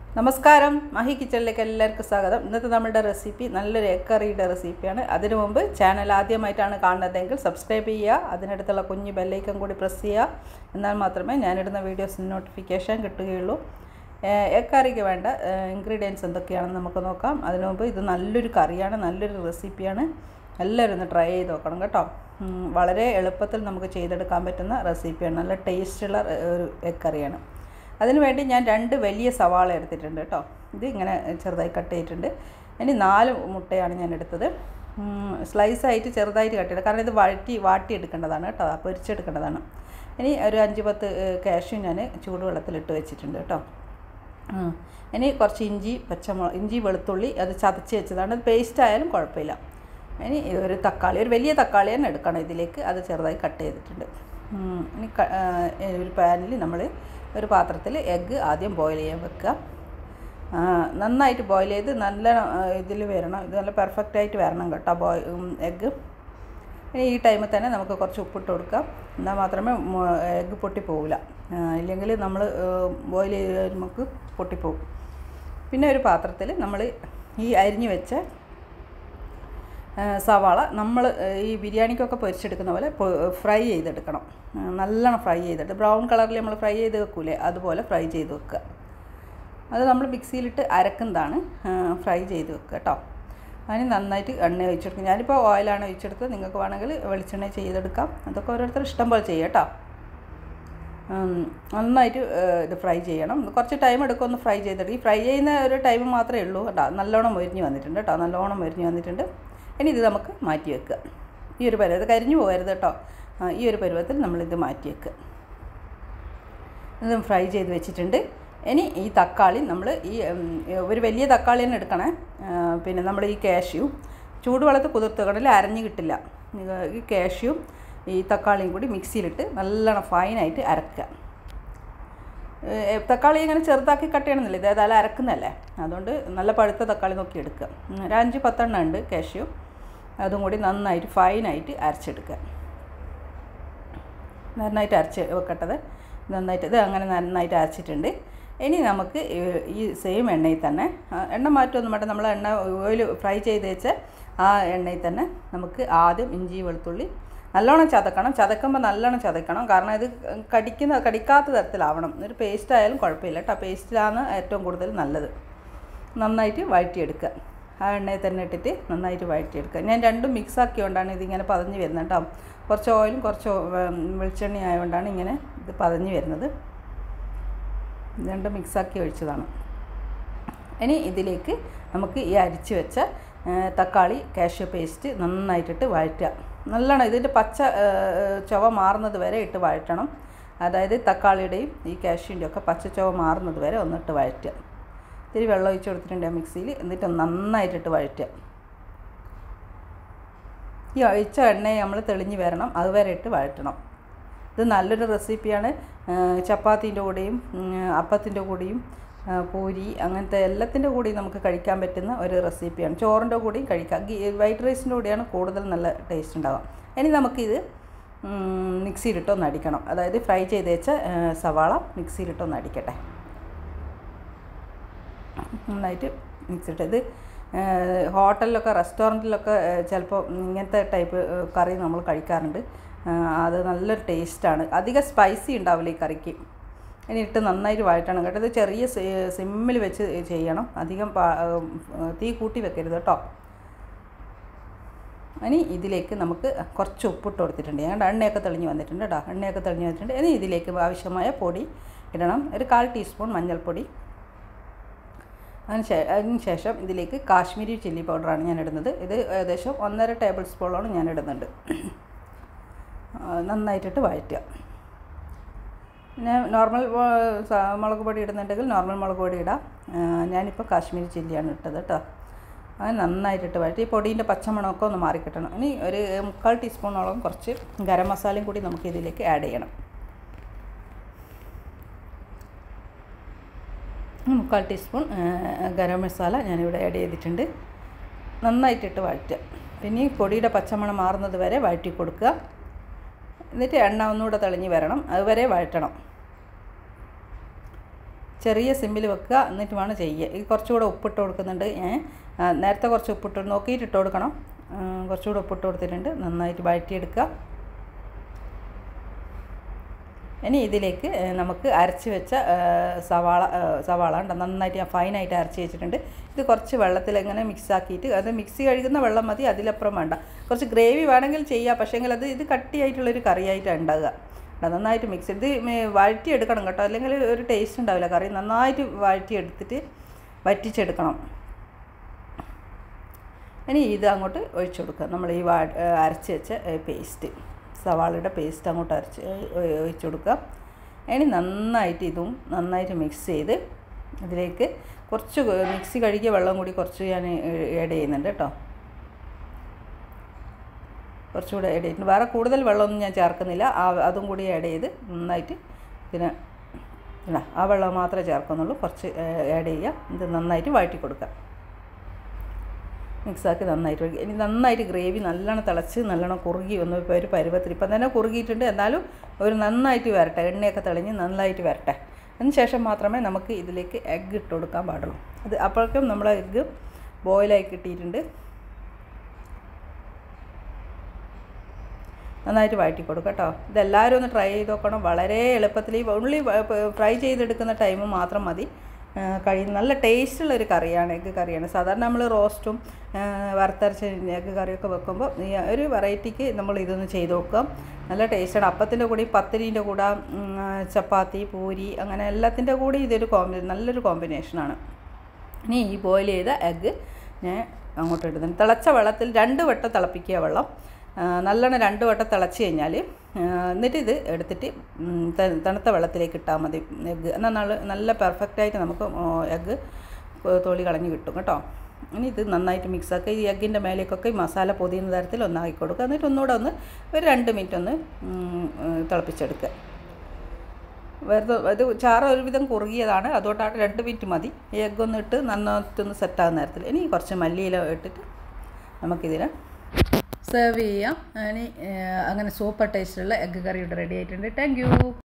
നമസ്കാരം മഹി കിച്ചണിലേക്ക് എല്ലാവർക്കും സ്വാഗതം ഇന്നത്തെ നമ്മുടെ റെസിപ്പി നല്ലൊരു എഗ് കറിയുടെ റെസിപ്പിയാണ് അതിനു മുമ്പ് ചാനൽ ആദ്യമായിട്ടാണ് കാണുന്നതെങ്കിൽ സബ്സ്ക്രൈബ് ചെയ്യുക അതിനടുത്തുള്ള കുഞ്ഞ് ബെല്ലൈക്കൺ കൂടി പ്രസ് ചെയ്യുക എന്നാൽ മാത്രമേ ഞാനിടുന്ന വീഡിയോസിന് നോട്ടിഫിക്കേഷൻ കിട്ടുകയുള്ളൂ എഗ് കറിക്ക് വേണ്ട ഇൻഗ്രീഡിയൻസ് എന്തൊക്കെയാണെന്ന് നമുക്ക് നോക്കാം അതിനു മുമ്പ് ഇത് നല്ലൊരു കറിയാണ് നല്ലൊരു റെസിപ്പിയാണ് എല്ലാവരും ഒന്ന് ട്രൈ ചെയ്ത് നോക്കണം കേട്ടോ ഉം, വളരെ എളുപ്പത്തിൽ നമുക്ക് ചെയ്തെടുക്കാൻ പറ്റുന്ന റെസിപ്പിയാണ് നല്ല ടേസ്റ്റുള്ള ഒരു എഗ് കറിയാണ് അതിന് വേണ്ടി ഞാൻ രണ്ട് വലിയ സവാള എടുത്തിട്ടുണ്ട് കേട്ടോ ഇത് ഇങ്ങനെ ചെറുതായി കട്ട് ചെയ്തിട്ടുണ്ട് ഇനി നാല് മുട്ടയാണ് ഞാൻ എടുത്തത് സ്ലൈസായിട്ട് ചെറുതായിട്ട് കട്ട് ചെയ്തത് കാരണം ഇത് വഴറ്റി വാട്ടി എടുക്കേണ്ടതാണ് കേട്ടോ പൊരിച്ചെടുക്കേണ്ടതാണ് ഇനി ഒരു അഞ്ച് പത്ത് കാഷ്യൂ ഞാൻ ചൂടുവെള്ളത്തിലിട്ട് വെച്ചിട്ടുണ്ട് കേട്ടോ ഉം. ഇനി കുറച്ച് ഇഞ്ചി പച്ചമുളക് ഇഞ്ചി വെളുത്തുള്ളി അത് ചതച്ച് വെച്ചതാണ് അത് പേസ്റ്റ് ആയാലും കുഴപ്പമില്ല ഇനി ഒരു തക്കാളി ഒരു വലിയ തക്കാളി തന്നെ എടുക്കണം ഇതിലേക്ക് അത് ചെറുതായി കട്ട് ചെയ്തിട്ടുണ്ട് ഉം. ഇനി ക- ആ, ഒരു പാനിൽ നമ്മൾ ഒരു പാത്രത്തിൽ എഗ്ഗ് ആദ്യം ബോയിൽ ചെയ്യാൻ വെക്കുക ആ, നന്നായിട്ട് ബോയിൽ ചെയ്ത് നല്ല ഇതിൽ വരണം ഇത് നല്ല പെർഫെക്റ്റ് ആയിട്ട് വരണം കേട്ടോ ബോയ് എഗ്ഗ് ഇനി ഈ ടൈമിൽ തന്നെ നമുക്ക് കുറച്ച് ഉപ്പിട്ട് കൊടുക്കാം എന്നാൽ മാത്രമേ എഗ്ഗ് പൊട്ടിപ്പോവില്ല ഇല്ലെങ്കിൽ നമ്മൾ ബോയിൽ ചെയ്ത് നമുക്ക് പൊട്ടിപ്പോകും പിന്നെ ഒരു പാത്രത്തിൽ നമ്മൾ ഈ അരിഞ്ഞു വെച്ച ആ, സവാള നമ്മൾ ഈ ബിരിയാണിക്കൊക്കെ പൊരിച്ചെടുക്കുന്ന പോലെ ഫ്രൈ ചെയ്തെടുക്കണം ആ, നല്ലോണം ഫ്രൈ ചെയ്തിട്ട് ബ്രൗൺ കളറിൽ നമ്മൾ ഫ്രൈ ചെയ്ത് വെക്കൂലേ അതുപോലെ ഫ്രൈ ചെയ്ത് വെക്കുക അത് നമ്മൾ മിക്സിയിലിട്ട് അരക്കുന്നതാണ് ഫ്രൈ ചെയ്ത് വെക്കുക കേട്ടോ അതിന് നന്നായിട്ട് എണ്ണ ഒഴിച്ചെടുക്കും ഞാനിപ്പോൾ ഓയിലാണ് ഒഴിച്ചെടുത്തത് നിങ്ങൾക്ക് വേണമെങ്കിൽ വെളിച്ചെണ്ണ ചെയ്തെടുക്കാം അതൊക്കെ ഓരോരുത്തർ ഇഷ്ടം പോലെ ചെയ്യാം കേട്ടോ ഉം, നന്നായിട്ട് ഏഹ്, ഇത് ഫ്രൈ ചെയ്യണം കുറച്ച് ടൈം എടുക്കും ഒന്ന് ഫ്രൈ ചെയ്തെടുക്കും ഈ ഫ്രൈ ചെയ്യുന്ന ഒരു ടൈം മാത്രമേ ഉള്ളൂ കേട്ടോ നല്ലോണം മൊരിഞ്ഞ് വന്നിട്ടുണ്ട് കേട്ടോ നല്ലോണം മൊരിഞ്ഞ് വന്നിട്ടുണ്ട് ഇനി ഇത് നമുക്ക് മാറ്റി വെക്കുക ഈ ഒരു പരുവം ഇത് കരിഞ്ഞു പോകരുത് കേട്ടോ ആ, ഈ ഒരു പരുവത്തിൽ നമ്മളിത് മാറ്റി വെക്കുക ഇത് ഫ്രൈ ചെയ്ത് വെച്ചിട്ടുണ്ട് ഇനി ഈ തക്കാളി നമ്മൾ ഈ ഉം, ഒരു വലിയ തക്കാളി തന്നെ എടുക്കണേ ആ, പിന്നെ നമ്മൾ ഈ കാഷ്യൂ ചൂടുവെള്ളത്ത് കുതിർത്തുകടൽ അരഞ്ഞ് കിട്ടില്ല ഇത് ഈ കാഷ്യൂം ഈ തക്കാളിയും കൂടി മിക്സിയിലിട്ട് നല്ലോണം ഫൈനായിട്ട് അരക്കുക ഏ, തക്കാളി ഇങ്ങനെ ചെറുതാക്കി കട്ട് ചെയ്യണമെന്നില്ല ഇത് ഏതായാലും അരക്കുന്നതല്ലേ അതുകൊണ്ട് നല്ല പഴുത്ത തക്കാളി നോക്കി എടുക്കുക ഉം, ഒരു അഞ്ച് പത്തെണ്ണം ഉണ്ട് കാഷ്യൂ അതും കൂടി നന്നായിട്ട് ഫൈനായിട്ട് അരച്ചെടുക്കുക നന്നായിട്ട് അരച്ച് വെക്കട്ടത് നന്നായിട്ട് ഇത് അങ്ങനെ നന്നായിട്ട് അരച്ചിട്ടുണ്ട് ഇനി നമുക്ക് ഈ- ഈ സെയിം എണ്ണയിൽ തന്നെ ആ, എണ്ണ മാറ്റമൊന്നും വേണ്ട നമ്മൾ എണ്ണ ഓയിൽ ഫ്രൈ ചെയ്ത് വെച്ച് ആ എണ്ണയിൽ തന്നെ നമുക്ക് ആദ്യം ഇഞ്ചി വെളുത്തുള്ളി നല്ലോണം ചതക്കണം ചതക്കുമ്പോൾ നല്ലോണം ചതക്കണം കാരണം ഇത് കടിക്കുന്ന കടിക്കാത്ത തരത്തിലാവണം ഒരു പേസ്റ്റ് ആയാലും കുഴപ്പമില്ല കേട്ടോ പേസ്റ്റിലാണ് ഏറ്റവും കൂടുതൽ നല്ലത് നന്നായിട്ട് വഴറ്റിയെടുക്കുക ആ എണ്ണയിൽ തന്നെ ഇട്ടിട്ട് നന്നായിട്ട് വഴറ്റിയെടുക്കുക ഞാൻ രണ്ടും മിക്സ് ആക്കിയോണ്ടാണ് ഇതിങ്ങനെ പതഞ്ഞ് വരുന്നത് കേട്ടോ കുറച്ച് ഓയിലും കുറച്ച് വെളിച്ചെണ്ണ ആയതുകൊണ്ടാണ് ഇങ്ങനെ ഇത് പതഞ്ഞ് വരുന്നത് രണ്ടും മിക്സാക്കി ഒഴിച്ചതാണ് ഇനി ഇതിലേക്ക് നമുക്ക് ഈ അരിച്ച് വെച്ച ആ, തക്കാളി കാഷ്യൂ പേസ്റ്റ് നന്നായിട്ടിട്ട് വഴറ്റുക നല്ലോണം ഇതിൻ്റെ പച്ച ആ, ചുവ മാറുന്നത് വരെ ഇട്ട് വഴറ്റണം അതായത് തക്കാളിയുടെയും ഈ കാഷ്യൂൻ്റെ ഒക്കെ പച്ച ചുവ മാറുന്നത് വരെ ഒന്നിട്ട് വഴറ്റുക ഇത്തിരി വെള്ളം ഒഴിച്ച് കൊടുത്തിട്ടുണ്ട് ആ മിക്സിയിൽ എന്നിട്ട് നന്നായിട്ടിട്ട് വഴറ്റുക ഈ ഒഴിച്ച എണ്ണയെ നമ്മൾ തെളിഞ്ഞ് വരണം അതുവരെ ഇട്ട് വഴറ്റണം ഇത് നല്ലൊരു റെസിപ്പിയാണ് ചപ്പാത്തീൻ്റെ കൂടെയും അപ്പത്തിൻ്റെ കൂടെയും ആ, പൂരി അങ്ങനത്തെ എല്ലാത്തിൻ്റെ കൂടെയും നമുക്ക് കഴിക്കാൻ പറ്റുന്ന ഒരു റെസിപ്പിയാണ് ചോറിൻ്റെ കൂടെയും കഴിക്കാം ഗീ വൈറ്റ് റൈസിൻ്റെ കൂടെയാണ് കൂടുതൽ നല്ല ടേസ്റ്റ് ഉണ്ടാവുക ഇനി നമുക്കിത് ഉം, മിക്സിയിലിട്ടൊന്ന് അടിക്കണം അതായത് ഫ്രൈ ചെയ്ത് വെച്ച ആ, സവാള മിക്സിയിലിട്ടൊന്ന് അടിക്കട്ടെ നന്നായിട്ട് മിക്സിട്ട് ഇത് ഏഹ്, ഹോട്ടലിലൊക്കെ റെസ്റ്റോറൻറ്റിലൊക്കെ ഏഹ്, ചിലപ്പോൾ ഇങ്ങനത്തെ ടൈപ്പ് ഏഹ്, കറി നമ്മൾ കഴിക്കാറുണ്ട് ഏഹ്, അത് നല്ലൊരു ടേസ്റ്റാണ് അധികം സ്പൈസി ഉണ്ടാവില്ല ഈ കറിക്ക് ഇനി ഇട്ട് നന്നായിട്ട് വഴറ്റണം കേട്ടോ ഇത് ചെറിയ സിമ്മിൽ വെച്ച് ചെയ്യണം അധികം പാ- ഏഹ്, തീ കൂട്ടി വെക്കരുത് കേട്ടോ ഇനി ഇതിലേക്ക് നമുക്ക് കുറച്ച് ഉപ്പിട്ട് കൊടുത്തിട്ടുണ്ട് ഞങ്ങളുടെ എണ്ണയൊക്കെ തെളിഞ്ഞ് വന്നിട്ടുണ്ട് കേട്ടോ എണ്ണയൊക്കെ തെളിഞ്ഞ് വന്നിട്ടുണ്ട് ഇനി ഇതിലേക്ക് ആവശ്യമായ പൊടി ഇടണം ഒരു കാൽ ടീസ്പൂൺ മഞ്ഞൾപ്പൊടി അതിന് ശേ അതിന് ശേഷം ഇതിലേക്ക് കാശ്മീരി ചില്ലി പൗഡറാണ് ഞാൻ ഇടുന്നത് ഇത് ഏകദേശം ഒന്നര ടേബിൾ സ്പൂണോളം ഞാൻ ഇടുന്നുണ്ട് ആ, നന്നായിട്ടിട്ട് വഴറ്റുക പിന്നെ നോർമൽ വ- സ- മുളക് പൊടി ഇടുന്നുണ്ടെങ്കിൽ നോർമൽ മുളക് പൊടി ഇടാം ആ, ഞാനിപ്പോൾ കാശ്മീരി ചില്ലിയാണ് ഇട്ടത് കേട്ടോ അത് നന്നായിട്ടിട്ട് വഴറ്റി ഈ പൊടീൻ്റെ പച്ചമണമൊക്കെ ഒന്ന് മാറിക്കിട്ടണം ഇനി ഒരു മുക്കാൽ ടീസ്പൂണോളം കുറച്ച് ഗരം മസാലയും കൂടി നമുക്ക് ഇതിലേക്ക് ആഡ് ചെയ്യണം മുക്കാൽ ടീസ്പൂൺ ആ, ഗരം മസാല ഞാനിവിടെ ആഡ് ചെയ്തിട്ടുണ്ട് നന്നായിട്ടിട്ട് വഴറ്റുക പിന്നെ ഈ പൊടിയുടെ പച്ചമണം മാറുന്നത് വരെ വഴറ്റി കൊടുക്കുക എന്നിട്ട് എണ്ണ ഒന്നുകൂടെ തെളിഞ്ഞ് വരണം അതുവരെ വഴറ്റണം ചെറിയ സിമ്മിൽ വെക്കുക എന്നിട്ട് വേണം ചെയ്യുക ഇത് കുറച്ചുകൂടെ ഉപ്പിട്ട് കൊടുക്കുന്നുണ്ട് ഞാൻ ആ, നേരത്തെ കുറച്ച് ഉപ്പിട്ട് നോക്കിയിട്ട് ഇട്ട് കൊടുക്കണം ആ, കുറച്ചുകൂടെ ഉപ്പിട്ട് കൊടുത്തിട്ടുണ്ട് നന്നായിട്ട് വഴറ്റിയെടുക്കുക ഇനി ഇതിലേക്ക് ഏ, നമുക്ക് അരച്ച് വെച്ച ഏ, സവാള ഏ, സവാള ഉണ്ട് നന്നായിട്ട് ഞാൻ ഫൈനായിട്ട് അരച്ച് വെച്ചിട്ടുണ്ട് ഇത് കുറച്ച് വെള്ളത്തിൽ ഇങ്ങനെ മിക്സ് ആക്കിയിട്ട് അത് മിക്സി കഴുകുന്ന വെള്ളം മതി അതിലപ്പുറം വേണ്ട കുറച്ച് ഗ്രേവി വേണമെങ്കിൽ ചെയ്യാം പക്ഷേങ്കിൽ അത് ഇത് കട്ടിയായിട്ടുള്ളൊരു കറിയായിട്ടാണ് ഉണ്ടാകുക അത് നന്നായിട്ട് മിക്സ് ചെയ്ത് മേ- വഴറ്റിയെടുക്കണം കേട്ടോ അല്ലെങ്കിൽ ഒരു ടേസ്റ്റ് ഉണ്ടാവില്ല കറി നന്നായിട്ട് വഴറ്റിയെടുത്തിട്ട് വറ്റിച്ചെടുക്കണം ഇനി ഇത് അങ്ങോട്ട് ഒഴിച്ചു കൊടുക്കുക നമ്മൾ ഈ വാ അരച്ച് വെച്ച പേസ്റ്റ് സവാളയുടെ പേസ്റ്റ് അങ്ങോട്ട് അരച്ച് ഒ- ഒഴിച്ചു കൊടുക്കുക ഇനി നന്നായിട്ട് ഇതും നന്നായിട്ട് മിക്സ് ചെയ്ത് ഇതിലേക്ക് കുറച്ച് മിക്സി കഴുകിയ വെള്ളം കൂടി കുറച്ച് ഞാൻ ആഡ് ചെയ്യുന്നുണ്ട് കേട്ടോ കുറച്ചുകൂടെ ആഡ് ചെയ്തിട്ടുണ്ട് വേറെ കൂടുതൽ വെള്ളമൊന്നും ഞാൻ ചേർക്കുന്നില്ല ആ അതും കൂടി ആഡ് ചെയ്ത് നന്നായിട്ട് ഇതിന് ഇടാം ആ വെള്ളം മാത്രമേ ചേർക്കുന്നുള്ളൂ കുറച്ച് ആഡ് ചെയ്യുക ഇത് നന്നായിട്ട് വഴറ്റി കൊടുക്കുക മിക്സാക്കി നന്നായിട്ട് ഒഴിക്കുക ഇനി നന്നായിട്ട് ഗ്രേവി നല്ലോണം തിളച്ച് നല്ലോണം കുറുകി ഒന്ന് ഇപ്പോൾ ഒരു പരുവത്തിൽ ഇപ്പം തന്നെ കുറുകിയിട്ടുണ്ട് എന്നാലും ഒരു നന്നായിട്ട് വരട്ടെ എണ്ണയൊക്കെ തെളിഞ്ഞ് നന്നായിട്ട് വരട്ടെ അതിന് ശേഷം മാത്രമേ നമുക്ക് ഇതിലേക്ക് എഗ്ഗ് ഇട്ട് കൊടുക്കാൻ പാടുള്ളൂ അത് അപ്പോഴേക്കും നമ്മൾ എഗ്ഗ് ബോയിലായി കിട്ടിയിട്ടുണ്ട് നന്നായിട്ട് വഴറ്റി കൊടുക്കുക കേട്ടോ ഇതെല്ലാവരും ഒന്ന് ട്രൈ ചെയ്ത് നോക്കണം വളരെ എളുപ്പത്തിൽ ഈ ഉള്ളി ഫ്രൈ ചെയ്തെടുക്കുന്ന ടൈം മാത്രം മതി ആ, കഴിയും നല്ല ടേസ്റ്റുള്ള ഒരു കറിയാണ് എഗ്ഗ് കറിയാണ് സാധാരണ നമ്മൾ റോസ്റ്റും ആ, വറുത്തരച്ച എഗ്ഗ് കറിയൊക്കെ വെക്കുമ്പോൾ ഈ ഒരു വെറൈറ്റിക്ക് നമ്മൾ ഇതൊന്ന് ചെയ്ത് നോക്കാം നല്ല ടേസ്റ്റാണ് അപ്പത്തിൻ്റെ കൂടെ പത്തിരീൻ്റെ കൂടെ ഉം, ചപ്പാത്തി പൂരി അങ്ങനെ എല്ലാത്തിൻ്റെ കൂടെ ഇതൊരു കോമ്പി നല്ലൊരു കോമ്പിനേഷനാണ് ഇനി ഈ ബോയിൽ ചെയ്ത എഗ്ഗ് ഞാൻ അങ്ങോട്ട് ഇടുന്നുണ്ട് തിളച്ച വെള്ളത്തിൽ രണ്ട് വട്ടം തിളപ്പിക്കുക വെള്ളം ആ, നല്ലോണം രണ്ട് വട്ടം തിളച്ച് കഴിഞ്ഞാൽ ആ, എന്നിട്ട് ഇത് എടുത്തിട്ട് ഉം, ത- തണുത്ത വെള്ളത്തിലേക്ക് ഇട്ടാൽ മതി എഗ്ഗ് എന്നാൽ നല്ല നല്ല പെർഫെക്റ്റായിട്ട് നമുക്ക് എഗ്ഗ് തൊളി കളഞ്ഞ് കിട്ടും കേട്ടോ ഇനി ഇത് നന്നായിട്ട് മിക്സ് ആക്കുക ഈ എഗ്ഗിൻ്റെ മേലേക്കൊക്കെ ഈ മസാല പൊതിയുന്ന തരത്തിൽ ഒന്നാക്കി കൊടുക്കുക എന്നിട്ട് ഒന്നുകൂടെ ഒന്ന് ഒരു രണ്ട് മിനിറ്റ് ഒന്ന് ഉം, ഉം, തിളപ്പിച്ചെടുക്കുക വെറുതെ ഇത് ചാറ് ഒരുവിധം കുറുകിയതാണ് അതുകൊണ്ടാണ് രണ്ട് മിനിറ്റ് മതി ഈ എഗ്ഗ് ഒന്ന് ഇട്ട് നന്നായിട്ടൊന്ന് സെറ്റാകുന്ന നേരത്തിൽ ഇനി കുറച്ച് മല്ലിയില ഇട്ടിട്ട് നമുക്കിതിനെ സെർവ് ചെയ്യാം ഇനി ഏഹ്, അങ്ങനെ സൂപ്പർ ടേസ്റ്റുള്ള എഗ്ഗ് കറി ഇവിടെ റെഡി ആയിട്ടുണ്ട് താങ്ക് യു